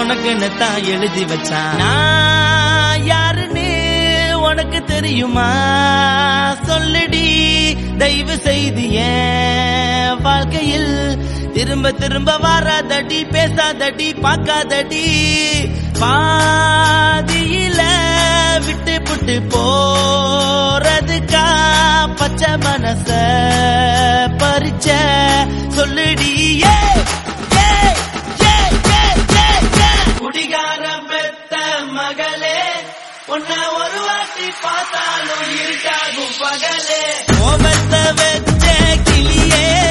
உனக்குன்னு தான் எழுதி வச்சான் நான் யாருன்னு உனக்கு தெரியுமா சொல்லுடி தயவு செய்து என் வாழ்க்கையில் திரும்ப திரும்ப வராதடி பேசாதடி பார்க்காதடி பாதியில விட்டு புட்டு போறதுக்கா பச்சை மனச பறிச்ச சொல்லுடி ஏ, ஏ, ஏ, ஏ, ஏ, ஏ. குடிகாரம் பெத்த மகளே உன்னை ஒரு வாட்டி பார்த்தாலும் இருக்காகும் பகலே கோபத்தை வச்ச கிளியே